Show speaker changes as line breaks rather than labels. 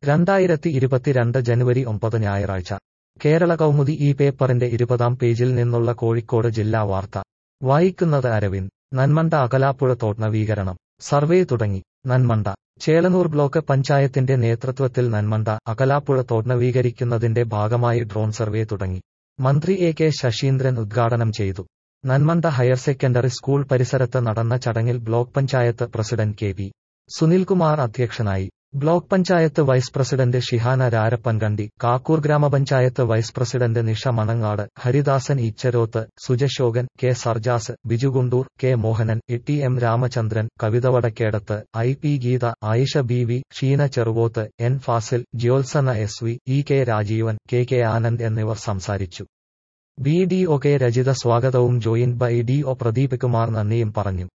രണ്ടായിരത്തി ഇരുപത്തിരണ്ട് ജനുവരി ഒമ്പത് ഞായറാഴ്ച കേരള കൗമുദി ഈ പേപ്പറിന്റെ ഇരുപതാം പേജിൽ നിന്നുള്ള കോഴിക്കോട് ജില്ലാ വാർത്ത വായിക്കുന്നത് അരവിന്ദ് നന്മണ്ട അകലാപ്പുഴ തോട്ട് നവീകരണം സർവേ തുടങ്ങി നന്മണ്ട ചേളനൂർ ബ്ലോക്ക് പഞ്ചായത്തിന്റെ നേതൃത്വത്തിൽ നന്മണ്ട അകലാപ്പുഴ തോട്ട് നവീകരിക്കുന്നതിന്റെ ഭാഗമായി ഡ്രോൺ സർവേ തുടങ്ങി മന്ത്രി എ കെ ശശീന്ദ്രൻ ഉദ്ഘാടനം ചെയ്തു നന്മണ്ട ഹയർ സെക്കൻഡറി സ്കൂൾ പരിസരത്ത് നടന്ന ചടങ്ങിൽ block panchayat president K P Sunilkumar അധ്യക്ഷനായി block panchayat vice president Shihana Rarappankandi Kakkur grama panchayat vice president Nisha Manangad Haridasan Icharoth Sujashokan K Sarjas Biju Kundoor K Mohanan E T M Ramachandran Kavitha Vadakkedath I P Geetha Ayisha B V Sheena Cheruvoth N Fasil Jyotsna S V E K Rajeevan K K Anand എന്നിവർ സംസാരിച്ചു B D O K Rajitha സ്വാഗതവും joint B D O Pradeep Kumar നന്ദിയും പറഞ്ഞു